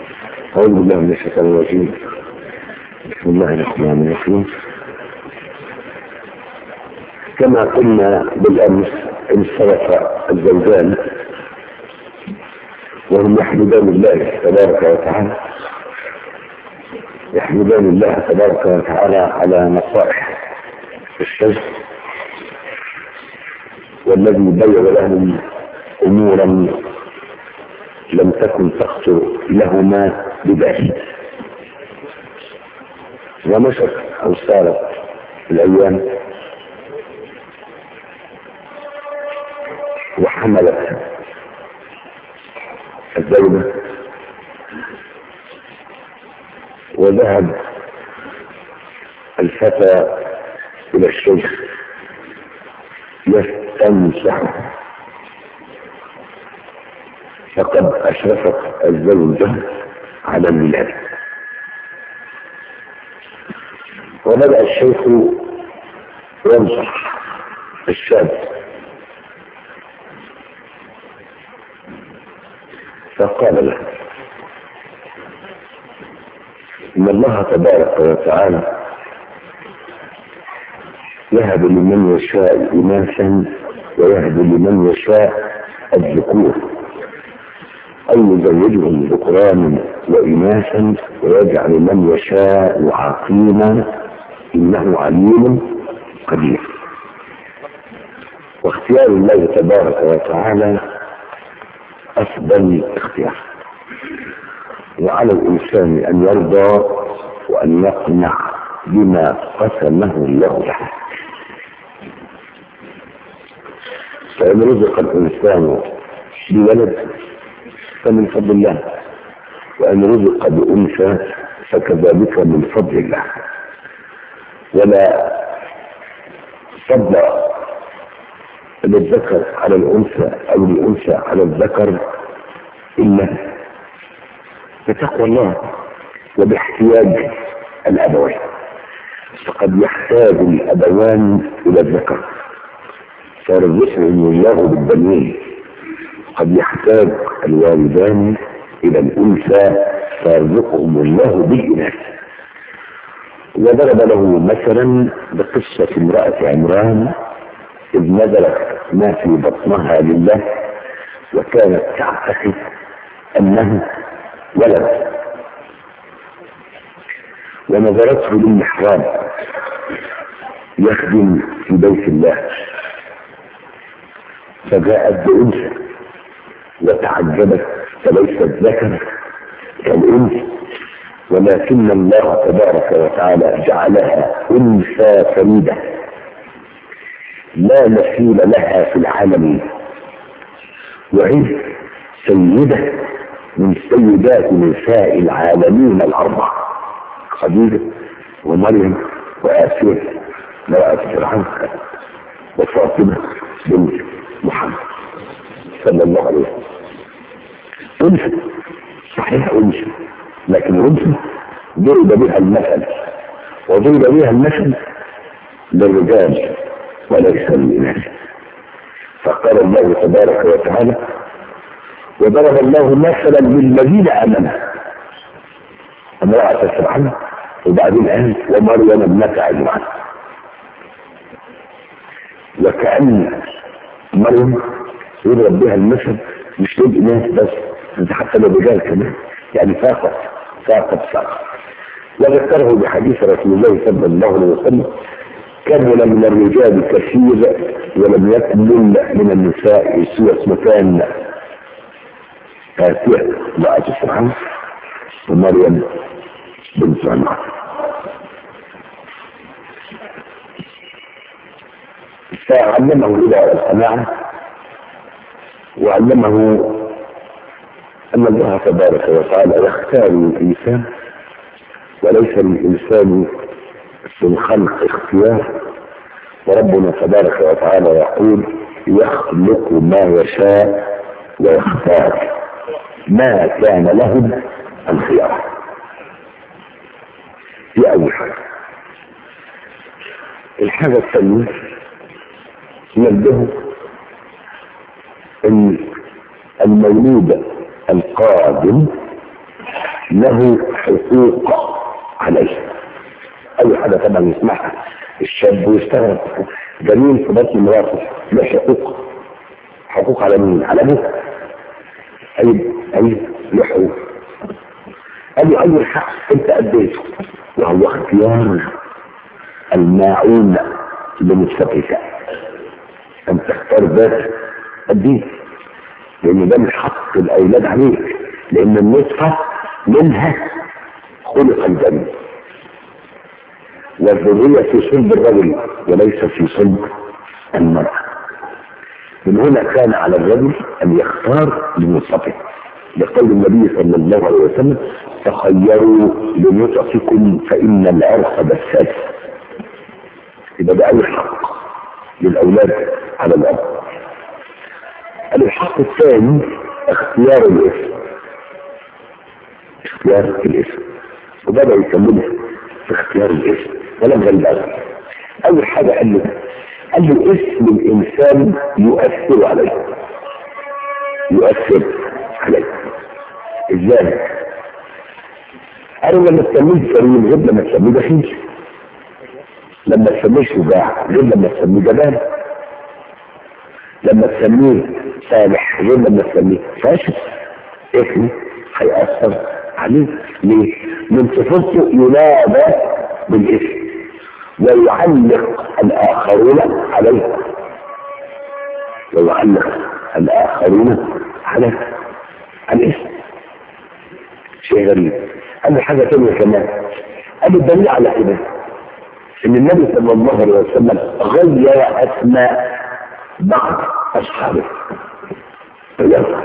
أعوذ بالله من الشيطان الرجيم بسم الله الرحمن الرحيم كما قلنا بالأمس انصرف الزوجان وهم يحمدان الله تبارك وتعالى يحمدان الله تبارك وتعالى على نصائح الشيخ والذي بين لهم امورا لم تكن تخطر لهما ببال ومشت او سارت الايام وحملت الزوجة وذهب الفتى إلى الشيخ يستنصحه فقد أشرفت الزوجة على الميلاد وبدأ الشيخ ينصح الشاب فقال له إن الله تبارك وتعالى يهب لمن يشاء إناثا ويهب لمن يشاء الذكور أو يزوجهم ذكرانا وإناثا ويجعل من يشاء عقيما إنه عليم قدير واختيار الله تبارك وتعالى أفضل اختيار وعلى الإنسان أن يرضى وأن يقنع بما قسمه الله له فإن رزق الإنسان بولد فمن فضل الله وإن رزق بأنثى فكذلك من فضل الله ولا فضل للذكر على الأنثى أو الأنثى على الذكر إلا بتقوى الله وباحتياج الأبوين فقد يحتاج الأبوان إلى الذكر فيرزقهم الله بالبنين قد يحتاج الوالدان إلى الأنثى فيرزقهم الله بالإناث وضرب له مثلا بقصة امرأة عمران إذ نزلت ما في بطنها لله وكانت تعتقد أنه ولد ونظرته للمحراب يخدم في بيت الله فجاءت بأنثى وتعجبت فليست ذكر كالأنثى ولكن الله تبارك وتعالى جعلها أنثى فريدة لا مثيل لها في العالمين وهي سيدة من سيدات نساء العالمين الأربعة خديجة ومريم وآسيا امرأة فرعون وفاطمة بنت محمد صلى الله عليه وسلم أنثى صحيح أنثى لكن الأنثى ضرب بها المثل وضرب بها المثل للرجال وليس للإناث فقال الله تبارك وتعالى وضرب الله مثلا للذين آمنوا امرأة فرعون وبعدين قال ومريم ابنة عمران وكأن مريم يضرب بها المثل مش للإناث بس انت حتى للرجال كمان يعني فاقت فاقت فاقت وذكره بحديث رسول الله صلى الله عليه وسلم كمل من الرجال كثير ولم يكمل من النساء سوى اسمتان آسيا امرأة فرعون ومريم بنت عمران فعلمه الهدى والقناعة وعلمه أن الله تبارك وتعالى يختار الإنسان وليس للإنسان في الخلق اختيار وربنا تبارك وتعالى يقول يخلق ما يشاء ويختار ما كان لهم الخيار دي أول حاجة الحاجة الثانية نبدأ ان المولود القادم له حقوق عليه اول حاجه طبعا يسمعها الشاب ويستغرب جميل في بطن مراته له حقوق حقوق على مين؟ على ابوه اي اي له حقوق قال له اول حق انت اديته وهو اختيار الماعون لمستقيك ان تختار ذات الدين لان ده من حق الاولاد عليك لان النطفه منها خلق الجنه والذريه في صلب الرجل وليس في صلب المراه من هنا كان على الرجل ان يختار لنطفته لقول النبي صلى الله عليه وسلم تخيروا لنطفكم فان العرق بسات يبقى ده اول حق للاولاد على الاب الحق الثاني اختيار الاسم اختيار الاسم وبدأ يكملها في اختيار الاسم كلام غريب قوي اول حاجه قال له قال له اسم الانسان يؤثر عليه يؤثر عليه ازاي قالوا لما تسميه كريم غير لما تسميه بخيل لما تسميه شجاع غير لما تسميه جبان لما تسميه صالح غير لما تسميه فاشل اسمه هيأثر عليه ليه؟ من صفته ينادى بالاسم ويعلق الآخرون عليه ويعلق الآخرون عليه الاسم شيء غريب قال له حاجة تانية كمان قال له الدليل على كده ان النبي صلى الله عليه وسلم غير اسماء بعض اصحابه غيرها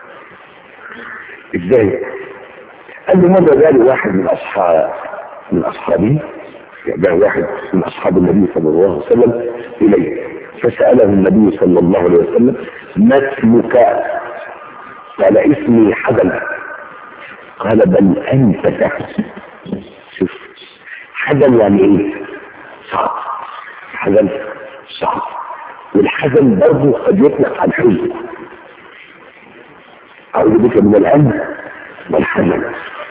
ازاي قال له ماذا جاء واحد من اصحاب من اصحابه جاء واحد من اصحاب النبي صلى الله عليه وسلم اليه فساله النبي صلى الله عليه وسلم ما اسمك قال اسمي حزن قال بل انت سهل شوف حزن يعني ايه صعب حزن صعب والحزن برضه قد يطلق على الحزن أعوذ بك من الهم والحزن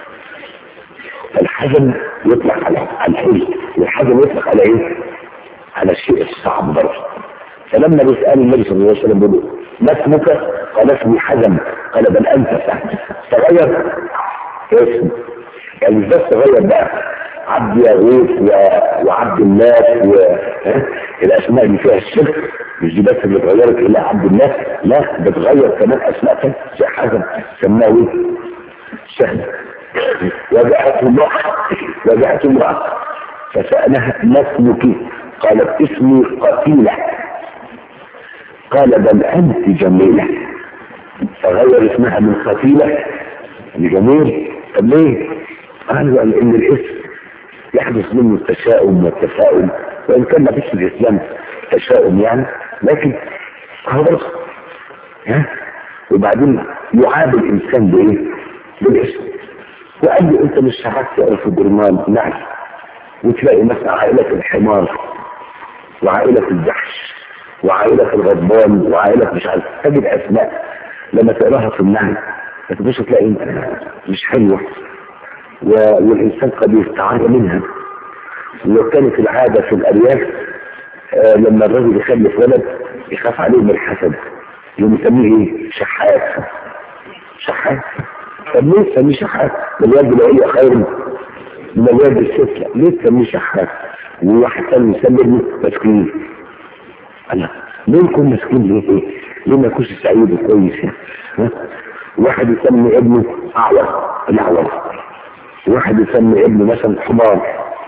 الحزن يطلق على الحزن والحزن يطلق على ايه؟ على الشيء الصعب برضه فلما بيسأل النبي صلى الله عليه وسلم بيقول له ما اسمك؟ قال اسمي حزن قال بل انت سهل تغير اسم يعني مش بس تغير بقى عبد يغوث و... وعبد الله والاسماء اللي فيها الشرك مش دي بس اللي اتغيرت الى عبد الله لا بتغير كمان اسماء تانية زي حزن سماه ايه؟ سهل وجاءت امرأة وجاءت امرأة فسألها ما اسمك؟ قالت اسمي قتيلة قال بل انت جميلة فغير اسمها من قتيلة لجميل طب ليه؟ قالوا ان الاسم يحدث منه التشاؤم والتفاؤل وان كان ما فيش في الاسلام تشاؤم يعني لكن خلاص ها وبعدين يعاد الانسان بايه؟ بالاسم وقال لي انت مش عارف تقرا في الجرنال نعم وتلاقي مثلا عائله الحمار وعائله الجحش وعائله الغضبان وعائله مش عارف تجد اسماء لما تقراها في النعم ما تبص تلاقي مش حلوه والإنسان قد يستعار منها وكانت العادة في الأرياف آه لما الرجل يخلف ولد يخاف عليه من الحسد يقوم يسميه ايه؟ شحات شحات طب ليه تسميه شحات؟ الواد العليا خير من الواد السفلى ليه تسميه شحات؟ وواحد ثاني يسمي ابنه مسكين الله ليه يكون مسكين ليه؟ ليه ما يكونش سعيد وكويس يعني؟ واحد يسمي ابنه أعور الأعور واحد يسمي ابنه مثلا حمار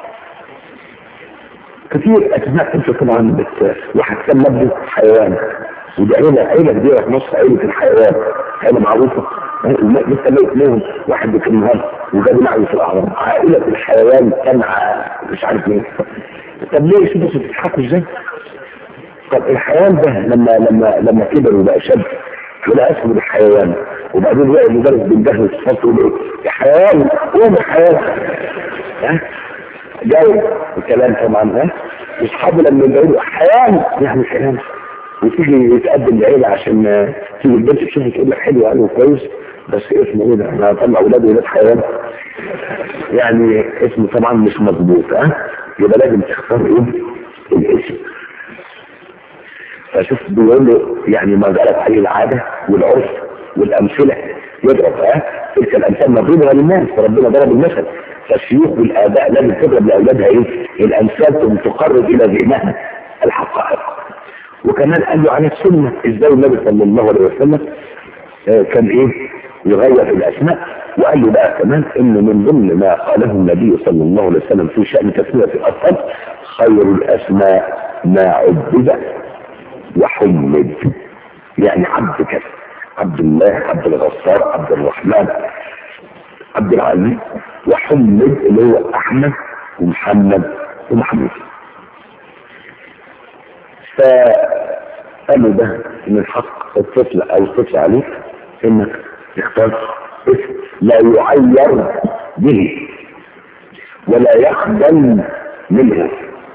كثير اسماء انت طبعا بت... واحد سمى ابنه حيوان ودي عيلة عيلة كبيرة في مصر عيلة الحيوان عيلة معروفة لسه ميت منهم واحد بكلمها وجاب معي في الأعراض عائلة الحيوان تنعى مش عارف مين طب ليه شوفوا بتضحكوا ازاي؟ طب الحيوان ده لما لما لما كبر وبقى شاب ولا اسمه الحيوان وبعدين بقى المدرس بينبهر الصوت يقول له يا حيوان قوم يا حيوان ها جاي الكلام طبعا ها واصحابه لما يقولوا حيوان يعني حيوان وتيجي يتقدم لعيله عشان تيجي البنت تشوفه تقول لك حلو قوي وكويس بس اسمه ايه ده انا هطلع اولاد ولاد حيوان يعني اسمه طبعا مش مظبوط ها يبقى لازم تختار ايه الاسم فشوف بيقول له يعني ما جرت عليه العاده والعرف والامثله يضرب ها تلك الامثال مضروبه للناس فربنا ضرب المثل فالشيوخ والاباء لازم تضرب لاولادها ايه الامثال تقرب الى ذهنها الحقائق وكمان قال له على السنه ازاي النبي صلى الله عليه وسلم آه كان ايه يغير في الاسماء وقال له بقى كمان ان من ضمن ما قاله النبي صلى الله عليه وسلم في شان تسميه الاطفال خير الاسماء ما عبد وحمد يعني عبد كذا عبد الله عبد الغفار عبد الرحمن عبد العزيز وحمد اللي هو احمد ومحمد ومحمود فقالوا ده من حق الطفل او الطفل عليك انك تختار اسم لا يعير به ولا يخجل منه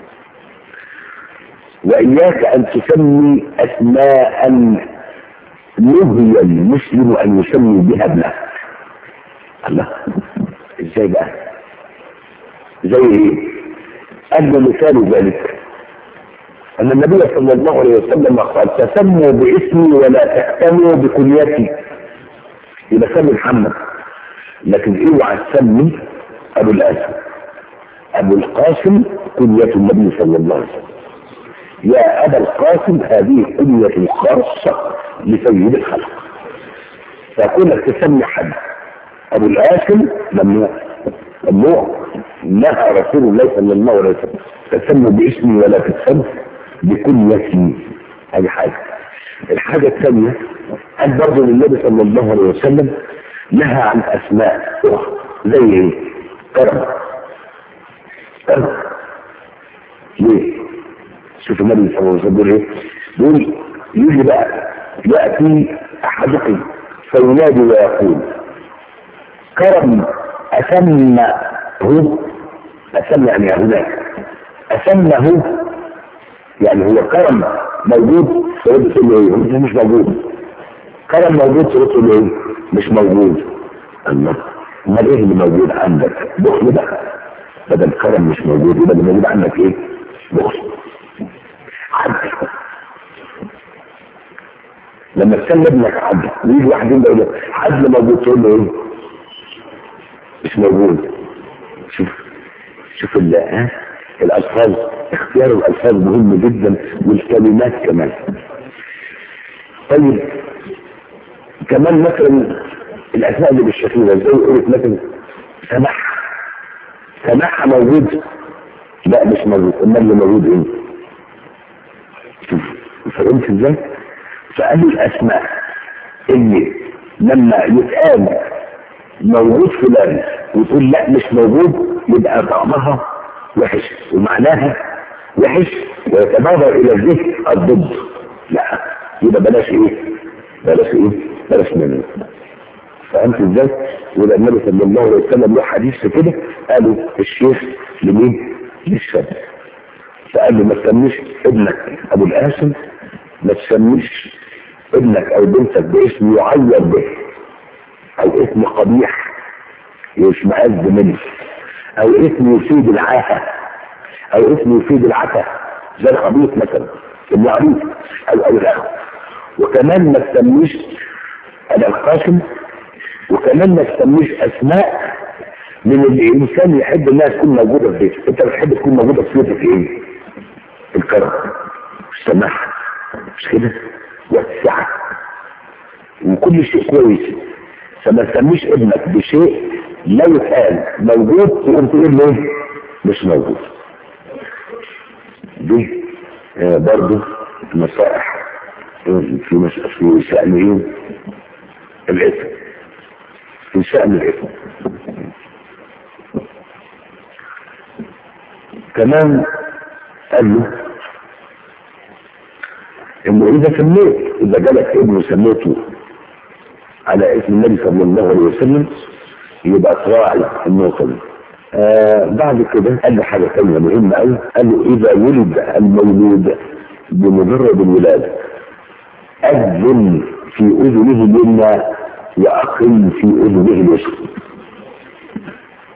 وإياك أن تسمي أسماء نهي المسلم أن يسمي بها ابنه الله ازاي بقى زي ايه قال له مثال ذلك ان النبي صلى الله عليه وسلم قال تسموا باسمي ولا تهتموا بكنيتي يبقى سمي محمد لكن اوعى تسمي ابو الاسد ابو القاسم كنية النبي صلى الله عليه وسلم يا ابا القاسم هذه كنية خاصة لسيد الخلق فكونك تسمي حد ابو القاسم ممنوع ممنوع نهى رسول الله صلى الله عليه وسلم تسموا باسمي ولا تسموا بكنيتي هذه حاجة الحاجة الثانية قال برضه للنبي صلى الله عليه وسلم نهى عن اسماء اخرى زي ايه؟ كرم كرم ليه؟ شوف النبي صلى الله عليه وسلم بيقول ايه؟ بيقول يجي بقى ياتي احدكم فينادي ويقول كرم اسمه اسمى يعني هناك اسمه يعني هو كرم موجود سيد تقول له ايه؟ هو مش موجود كرم موجود سيد تقول له ايه؟ مش موجود الله امال ايه اللي موجود عندك؟ بخل بقى بدل كرم مش موجود يبقى اللي موجود عندك ايه؟ بخل عدل لما تسمي ابنك عدل ويجي واحد يقول له عدل موجود تقول له ايه؟ مش موجود شوف شوف ال ها الالفاظ اختيار الالفاظ مهم جدا والكلمات كمان طيب كمان مثلا الاسماء اللي بالشكل ده زي قلت مثلا سماح سماح موجود لا مش موجود امال اللي موجود ايه شوف فهمت ازاي فقالوا الاسماء اللي لما يتقال موجود فلان وتقول لا مش موجود يبقى طعمها وحش ومعناها وحش ويتبادر الى الذهن الضد لا يبقى بلاش ايه بلاش ايه بلاش منه فهمت ازاي وده النبي صلى الله عليه وسلم له حديث في كده قالوا الشيخ لمين للشاب فقال له ما تسميش ابنك ابو القاسم ما تسميش ابنك او بنتك باسم يعير به او اسم قبيح يشمئز منه او اسم يفيد العاهة او اسم يفيد العتا زي الخبيث مثلا العبيد او او الاخر وكمان ما تسميش القاسم وكمان ما تسميش اسماء من اللي الانسان يحب انها تكون موجوده في بيته انت بتحب تكون موجوده في بيتك ايه الكرم السماحه مش كده والسعه وكل شيء كويس فما تسميش ابنك بشيء لا يقال موجود تقوم تقول ليه مش موجود دي آه برضو نصائح في مش في شأن ايه الاسم في شأن الاسم كمان قال له انه اذا سميت اذا جالك ابن سميته على اسم النبي صلى الله عليه وسلم يبقى تراعي النقطه دي آه بعد كده قال له حاجه ثانيه مهمه قوي قال له اذا ولد المولود بمجرد الولاده اذن في اذنه اليمنى واقم في اذنه اليسرى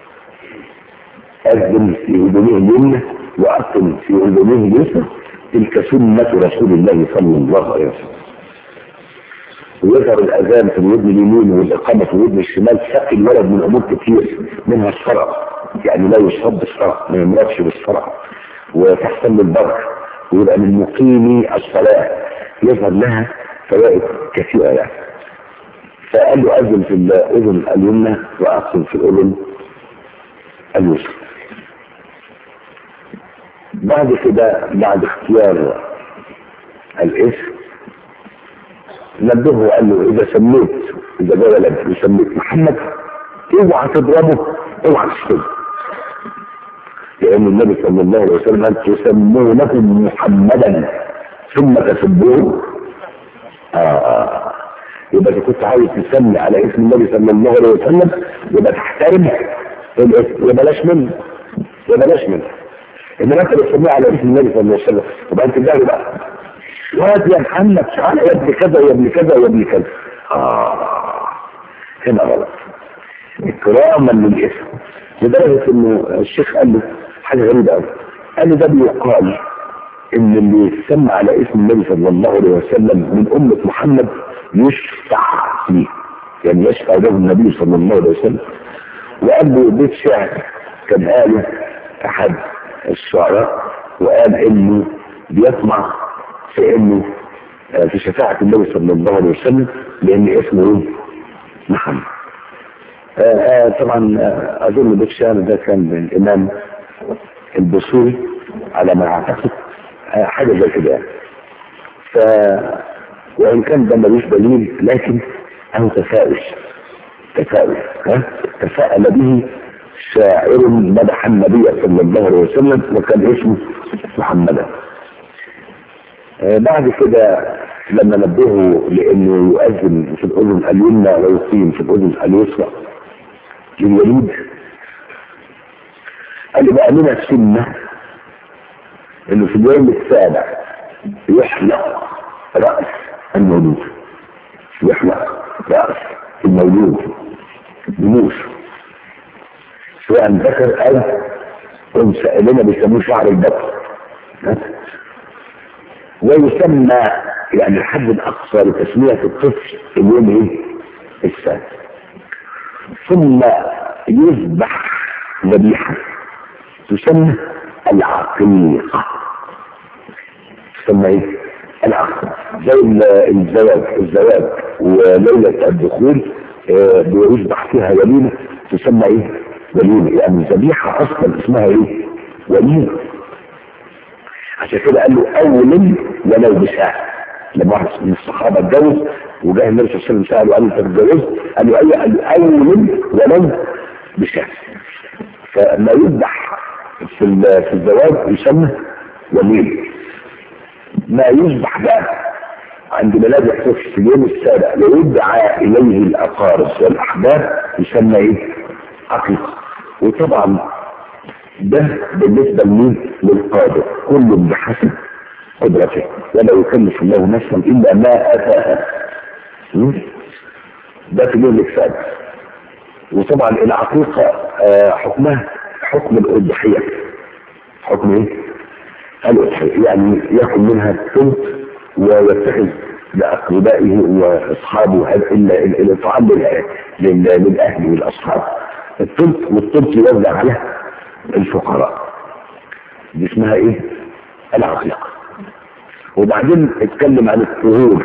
أذن في أذنه اليمنى وأقم في أذنه اليسرى تلك سنة رسول الله صلى الله عليه وسلم ويظهر الأذان في الودن اليمين والإقامة في الودن الشمال تقي الولد من أمور كتير منها الصرع يعني لا يصاب بالصرع ما يمرضش بالصرع وتحصل له البركة ويبقى من مقيمي الصلاة يظهر لها فوائد كثيرة يعني فقال له أذن في الأذن اليمنى وأقم في الأذن اليسرى بعد كده بعد اختيار الاسم نبهه وقال له اذا سميت اذا جاء ولد وسميت محمد اوعى تضربه اوعى تشتمه لان النبي صلى الله عليه وسلم قال تسمونه محمدا ثم تسبوه آه. يبقى اذا كنت عاوز تسمي على اسم النبي صلى الله عليه وسلم يبقى تحترم الاسم وبلاش منه وبلاش منه انما انت بتسميه على اسم النبي صلى الله عليه وسلم يبقى انت جاي بقى واد يا محمد تعالى يا ابن كذا ويا ابن كذا ويا ابن كذا اه هنا غلط اكراما للاسم لدرجه انه الشيخ قال له حاجه غريبه قوي قال له ده بيقال ان اللي يسمى على اسم النبي صلى الله عليه وسلم من امه محمد يشفع فيه يعني يشفع له النبي صلى الله عليه وسلم وقال له بيت شعر كان قاله احد الشعراء وقال انه بيطمع في انه في شفاعة النبي صلى الله عليه وسلم لان اسمه محمد آآ آآ طبعا اظن بيت شعر ده كان الامام البصوري على ما اعتقد حاجة زي كده ف وان كان ده ملوش دليل لكن اهو تفاؤل تفاؤل ها تفاءل به شاعر مدح النبي صلى الله عليه وسلم وكان اسمه محمدا آه بعد كده لما نبهه لانه يؤذن في الاذن اليمنى ويقيم في الاذن اليسرى للوليد قال لي بقى من السنه انه في اليوم السابع يحلق راس المولود يحلق راس المولود بموس سواء ذكر او انثى اللي بيسموه شعر البكر ويسمى يعني الحد الاقصى لتسميه الطفل اليوم ايه؟ السادس ثم يذبح ذبيحه تسمى العقيقه تسمى ايه؟ العقيقه زي الزواج الزواج وليله الدخول آه بيذبح فيها وليمه تسمى ايه؟ وليمة يعني الذبيحة أصلا اسمها إيه؟ وليمة عشان كده قال له أول ولو بساعة لما واحد من الصحابة اتجوز وجاء النبي صلى الله عليه وسلم سأله قال له أنت اتجوزت؟ قال له أيوه قال له أول ولو بساعة فما يذبح في في الزواج يسمى وليمة ما يذبح بقى عند ميلاد الطفل في اليوم السابع ويدعى إليه الأقارب والأحباب يسمى إيه؟ عقيقة وطبعا ده بالنسبة لمين للقادر كل بحسب قدرته ولا يكلف الله نفسا إلا ما أتاها ده في اليوم السادس وطبعا العقيقة آه حكمها حكم الأضحية حكم ايه؟ الأضحية يعني يأكل منها الثلث ويتخذ لأقربائه وأصحابه الطعام للأهل والأصحاب الثلث والثلث يوزع على الفقراء دي اسمها ايه العقيقة وبعدين اتكلم عن الطهور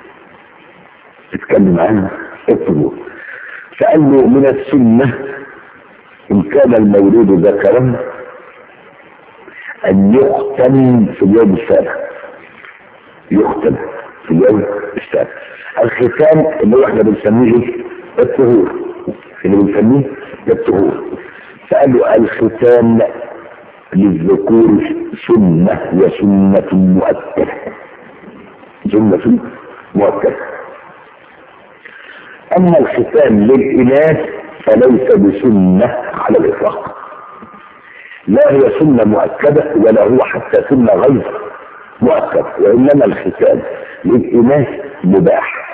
اتكلم عن الطهور فقال له من السنة ان كان المولود ذكرا ان يختن في اليوم السابع يختن في اليوم السابع الختان اللي هو احنا بنسميه ايه الطهور اللي بنسميه الطهور فقال له الختان للذكور سنة وسنة مؤكدة سنة مؤكدة أما الختان للإناث فليس بسنة على الإطلاق لا هي سنة مؤكدة ولا هو حتى سنة غير مؤكدة وإنما الختان للإناث مباح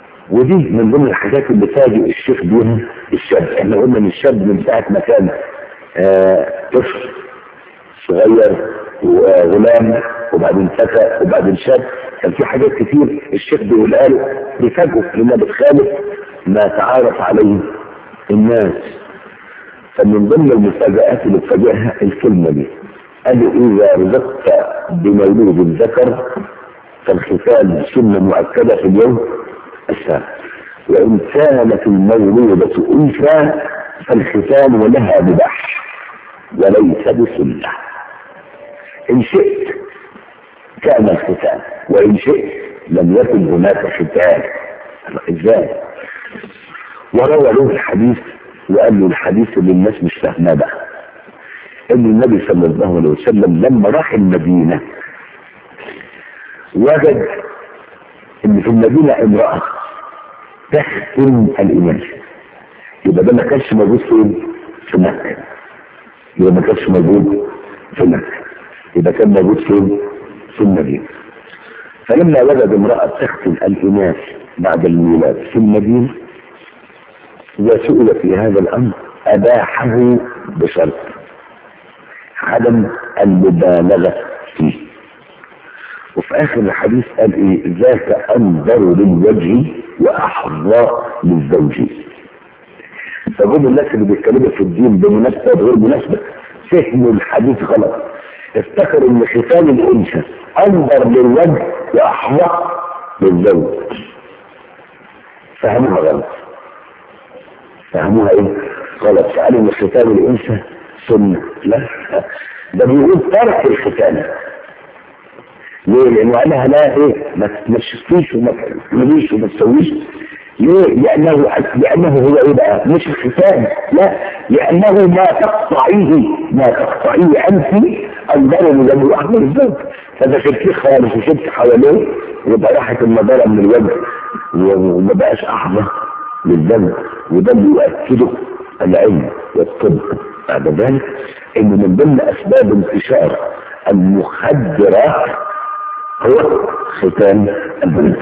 ودي من ضمن الحاجات اللي فاجئ الشيخ بيها الشاب احنا قلنا ان الشاب من ساعه ما كان آه طفل صغير وغلام وبعدين فتى وبعدين شاب كان في حاجات كتير الشيخ بيقولها له بيفاجئه لانها بتخالف ما تعارف عليه الناس فمن ضمن المفاجآت اللي تفاجئها الكلمة دي قال له إذا رزقت بمولود ذكر فالختان سنة مؤكدة في اليوم السابع وإن كانت المولودة أنثى فالختان ولها مباح وليس بسنة إن شئت كان الختان وإن شئت لم يكن هناك ختان إزاي؟ وروى له الحديث وقال له الحديث اللي الناس مش فاهماه بقى ان النبي صلى الله عليه وسلم لما راح المدينة وجد ان في المدينة امرأة تختم الإناث يبقى ده ما كانش موجود فين؟ في مكة يبقى ما كانش موجود في مكة يبقى كان موجود فين؟ في المدينة فلما وجد امرأة تختم الإناث بعد الميلاد في المدينة وسئل في هذا الأمر أباحه بشرط عدم المبالغة فيه وفي آخر الحديث قال إيه ذاك أنظر للوجه وأحظى للزوج فهم الناس اللي بيتكلموا في الدين بمناسبة وغير مناسبة فهموا الحديث غلط افتكروا ان ختان الانثى انظر للوجه واحظى للزوج فهموها غلط فهموها ايه غلط فقالوا ان ختان الانثى سنة لا ده بيقول ترك الختان ليه؟ لأنه قالها لا إيه ما تمشيش وما تعمليش وما تسويش ليه؟ لأنه لأنه هو إيه بقى؟ مش الختان لا لأنه ما تقطعيه ما تقطعيه أنت الضرر لم يحمل الزوج فده شركي خالص وشرك حواليه يبقى راحت المضارة من الوجه وما بقاش أحظى للذنب وده اللي يؤكده العلم والطب بعد ذلك ان من ضمن اسباب انتشار المخدرات هو ختان البنت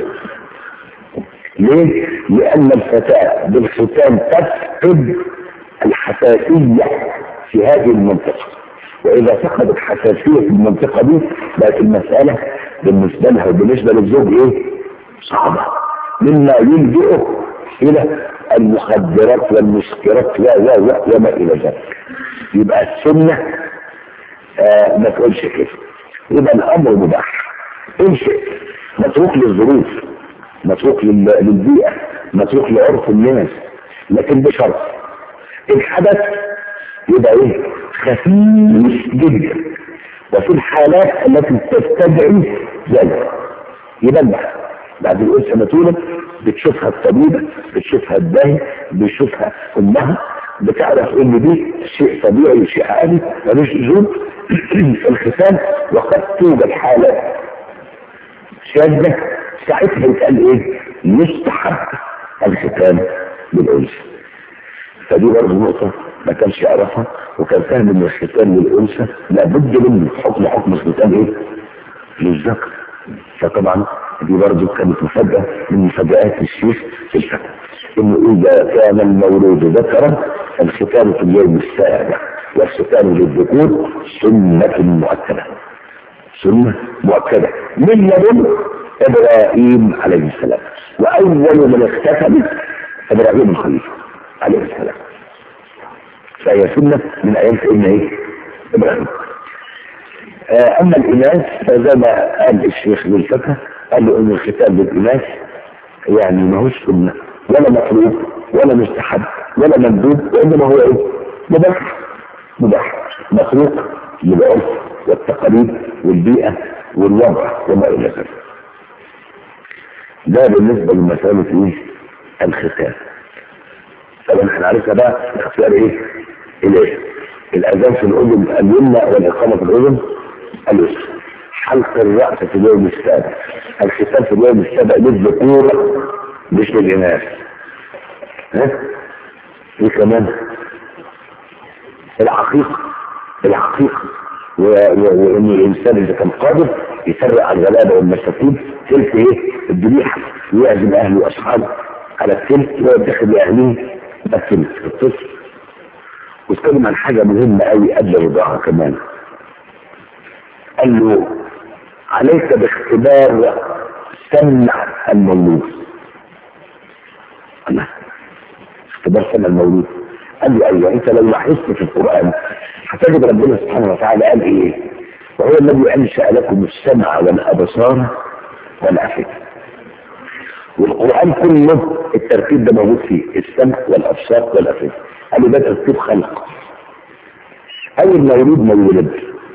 ليه؟ لأن الفتاة بالختان تفقد الحساسية في هذه المنطقة وإذا فقدت حساسية في المنطقة دي بقت المسألة بالنسبة لها وبالنسبة للزوج إيه؟ صعبة مما يلجئه إلى المخدرات والمسكرات و و و وما إلى ذلك يبقى السنة آه ما تقولش كده يبقى الأمر مباح إن شئت متروك للظروف متروك للبيئة متروك لعرف الناس لكن بشرط الحدث يبقى ايه خفيف جدا وفي الحالات التي تستدعي ذلك يبلغ بعد الأنثى ما تولد بتشوفها الطبيبة بتشوفها الداهية بتشوفها أمها بتعرف ان دي شيء طبيعي وشيء عادي ملوش لزوم الختان وقد توجد حالات شاذة ساعتها يتقال ايه يستحب الختان للأنثى فدي برضه نقطة ما كانش يعرفها وكان فاهم ان الختان للأنثى لابد منه حكم حكم الختان ايه للذكر فطبعا دي برضه كانت مفاجأة من مفاجآت الشيخ في الفقه انه اذا كان المولود ذكرا الختان في اليوم السابع والختان للذكور سنة مؤكدة سنة مؤكدة من لدن ابراهيم عليه السلام واول من اختتم ابراهيم الخليفة عليه السلام فهي سنة من ايام سيدنا ايه ابراهيم آه اما الاناث فزي ما قال الشيخ بالفقه قال له ان الختان للاناث يعني ما هوش سنه ولا مطلوب ولا مستحب ولا مندوب وانما هو ايه مباح مباح مخلوق للعرف والتقاليد والبيئه والوضع وما الى ذلك ده بالنسبه لمساله ايه الختان طبعا احنا عرفنا بقى اختيار ايه الايه الاذان في الاذن اليمنى والاقامه في الاذن اليسرى حلق الرأس في اليوم السابع الختان في اليوم السابع للذكور مش للإناث ها؟ ايه كمان العقيقة العقيقة وان الانسان اذا كان قادر يفرق على الغلابة والمساكين تلك ايه الذبيحة ويعزم اهله واصحابه على التلك ويدخل لاهله التلك الطفل واتكلم عن حاجة مهمة قوي قبل رضاها كمان قال له عليك باختبار سمع المولود الله اختبار سمع المولود قال له ايوه انت لو لاحظت في القرآن هتجد ربنا سبحانه وتعالى قال ايه وهو الذي انشأ لكم السمع والابصار والافئدة والقرآن كله الترتيب ده موجود فيه السمع والابصار والافئدة قال ده ترتيب خلق اول مولود مولد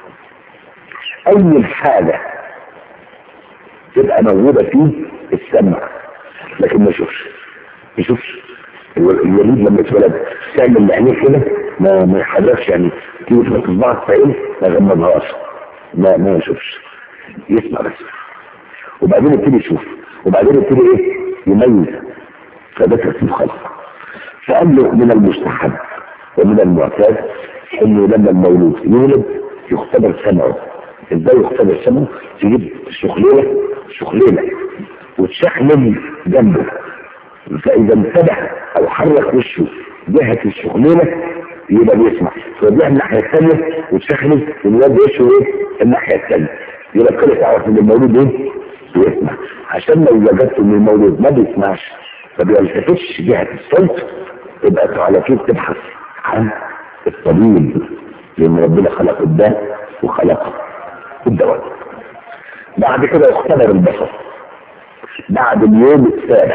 اول حاجة تبقى موجودة فيه السمع لكن ما يشوفش ما يشوفش الوليد لما اتولد تعمل عينيه كده ما ما يحركش يعني تيجي تحط صباعك في عينه ما يغمضهاش ما ما يشوفش يسمع بس وبعدين يبتدي يشوف وبعدين يبتدي ايه يميز فده ترتيب خلق فقال له من المستحب ومن المعتاد انه لما المولود يولد يختبر سمعه ازاي يختبر سمعه تجيب شخليله شخليله وتشخلل جنبه فاذا انتبه او حرك وشه جهه الشخليله يبقى بيسمع فبيعمل الناحيه الثانيه وتشخلل الواد وشه ايه الناحيه الثانيه يبقى كده تعرف ان المولود ايه بيسمع عشان لو وجدت ان المولود ما بيسمعش ما بيلتفتش جهه الصوت يبقى على كده تبحث عن الطبيب لان ربنا خلق الداء وخلق الدواء بعد كده يختبر البصر بعد اليوم السابع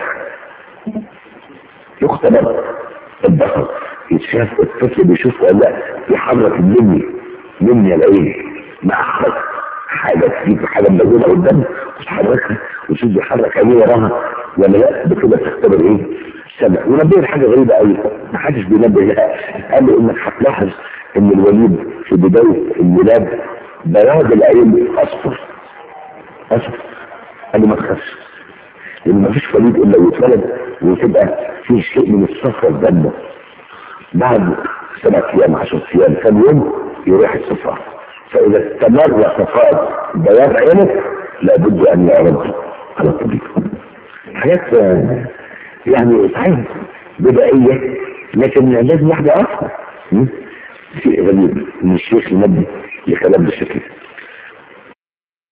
يختبر البصر يتشاف الطفل بيشوف ولا لا يحرك المني مني العين مع حركة حاجة تجيب حاجة ملونة قدام وتحركها وتشوف بيحرك عينيه وراها ولا لا بكده تختبر ايه السمع ونبه حاجة غريبة قوي ما حدش بينبه لها قال له انك هتلاحظ ان الوليد في بداية الميلاد بياض العين اصفر اصفر قال له ما تخافش لان ما فيش وليد الا ويتولد وتبقى فيه شيء من الصفرة في دمه بعد سبع ايام عشر ايام كم يوم يروح الصفار فاذا استمر صفاء بياض عينك لابد ان يعرض على الطبيب حاجات يعني صحيح بدائية لكن لازم واحدة أصلا شيء غريب ان الشيخ ينبه لكلام بالشكل